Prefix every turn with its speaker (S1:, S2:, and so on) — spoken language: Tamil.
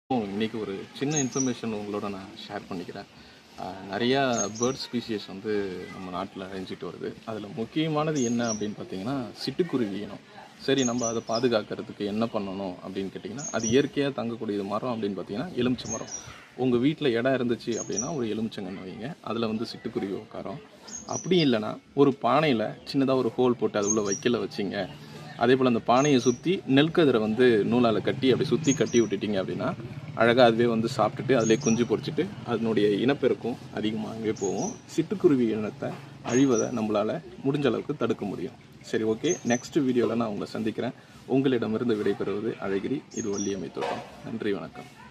S1: இன்னைக்கு ஒரு சின்ன இன்ஃபர்மேஷன் உங்களோட நான் ஷேர் பண்ணிக்கிறேன் ஆஹ் நிறையா பேர்ட் ஸ்பீசிஸ் வந்து நம்ம நாட்டில் அழிஞ்சிட்டு வருது அதில் முக்கியமானது என்ன அப்படின்னு பார்த்தீங்கன்னா சிட்டுக்குருவி இனம் சரி நம்ம அதை பாதுகாக்கிறதுக்கு என்ன பண்ணணும் அப்படின்னு கேட்டிங்கன்னா அது இயற்கையாக தங்கக்கூடிய மரம் அப்படின்னு பார்த்தீங்கன்னா எலுமிச்சை மரம் உங்கள் வீட்டில் இடம் இருந்துச்சு அப்படின்னா ஒரு எலுமிச்சங்கன்று வைங்க அதில் வந்து சிட்டுக்குருவி உட்காரும் அப்படி இல்லைன்னா ஒரு பானையில் சின்னதாக ஒரு ஹோல் போட்டு அது உள்ள வைக்கல வச்சிங்க அதே போல் அந்த பானையை சுற்றி நெல்கதிரை வந்து நூலால் கட்டி அப்படி சுற்றி கட்டி விட்டுட்டீங்க அப்படின்னா அழகாக அதுவே வந்து சாப்பிட்டுட்டு அதிலே குஞ்சு பொரிச்சிட்டு அதனுடைய இனப்பெருக்கம் அதிகமாகவே போகும் சிட்டுக்குருவி இனத்தை அழிவதை நம்மளால் முடிஞ்ச அளவுக்கு தடுக்க முடியும் சரி ஓகே நெக்ஸ்ட் வீடியோவில் நான் உங்களை சந்திக்கிறேன் உங்களிடமிருந்து விடைபெறுவது அழகிரி இது வள்ளியம்மை தோட்டம் நன்றி வணக்கம்